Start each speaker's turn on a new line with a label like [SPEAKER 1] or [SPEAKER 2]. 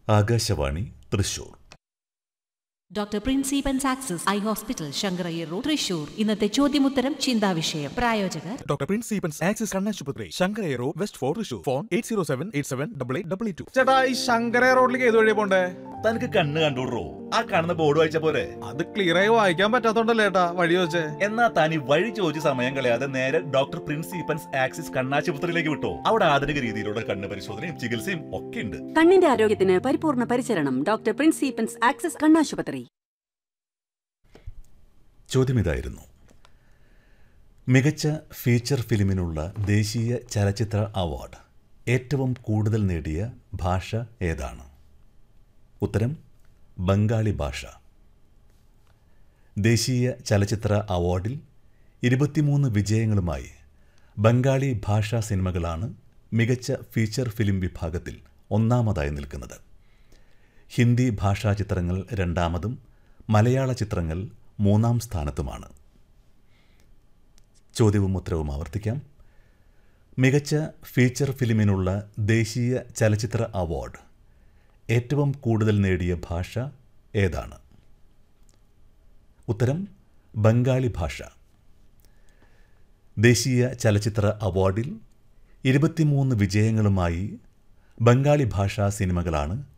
[SPEAKER 1] Akashvani Thrissur
[SPEAKER 2] doctor പ്രിൻസിപ്പൻ സാക്സസ് eye hospital Sankarayyar road Thrissur ഇന്നത്തെ ചോദ്യമുത്തരം ചിന്താവിഷയം പ്രായോജകർ
[SPEAKER 3] ഡോക്ടർ പ്രിൻസ് സീപ്പൻസ് ആക്സിസ് കണ്ണാശുപത്രി ശങ്കരേറോ west fort Thrissur phone eight zero seven eight seven double eight double two
[SPEAKER 4] ചേട്ടാ ഈ ശങ്കര റോഡിലേക്ക് ഏത് വഴിയാ പോണ്ടേ
[SPEAKER 5] തനിക്ക് കണ്ണ് കണ്ടുവിടറോ ആ കാണുന്ന ബോർഡ് വായിച്ച പോരെ
[SPEAKER 4] അത് ക്ലിയർ ആയി വായിക്കാൻ പറ്റാത്തോണ്ടല്ലേ ഏട്ടാ വഴി വെച്ചേ
[SPEAKER 5] എന്നാ താൻ ഈ വഴി ചോദിച്ച് സമയം കളയാതെ നേരെ ഡോക്ടർ പ്രിൻസ് ഈപ്പൻസ് ആക്സിസ് കണ്ണാശുപത്രിയിലേക്ക് വിട്ടോ അവിടെ ആധുനിക രീതിയിലുള്ള കണ്ണ് പരിശോധനയും ചികിത്സയും ഒക്കെ ഉണ്ട്
[SPEAKER 6] കണ്ണിന്റെ ആരോഗ്യത്തിന് പരിപൂർണ പരിചരണം ഡോക്ടർ പ്രിൻസ് സീപ്പൻസ് ആക്സസ് കണ്ണാശുപത്രി
[SPEAKER 1] ചോദ്യം ഇതായിരുന്നു മികച്ച ഫീച്ചർ ഫിലിമിനുള്ള ദേശീയ ചലച്ചിത്ര അവാർഡ് ഏറ്റവും കൂടുതൽ നേടിയ ഭാഷ ഏതാണ് ഉത്തരം ബംഗാളി ഭാഷ ദേശീയ ചലച്ചിത്ര അവാർഡിൽ ഇരുപത്തിമൂന്ന് വിജയങ്ങളുമായി ബംഗാളി ഭാഷാ സിനിമകളാണ് മികച്ച ഫീച്ചർ ഫിലിം വിഭാഗത്തിൽ ഒന്നാമതായി നിൽക്കുന്നത് ഹിന്ദി ഭാഷാ ചിത്രങ്ങൾ രണ്ടാമതും മലയാള ചിത്രങ്ങൾ മൂന്നാം സ്ഥാനത്തുമാണ് ചോദ്യവും ഉത്തരവും ആവർത്തിക്കാം മികച്ച ഫീച്ചർ ഫിലിമിനുള്ള ദേശീയ ചലച്ചിത്ര അവാർഡ് ഏറ്റവും കൂടുതൽ നേടിയ ഭാഷ ഏതാണ് ഉത്തരം ബംഗാളി ഭാഷ ദേശീയ ചലച്ചിത്ര അവാർഡിൽ ഇരുപത്തിമൂന്ന് വിജയങ്ങളുമായി ബംഗാളി ഭാഷാ സിനിമകളാണ്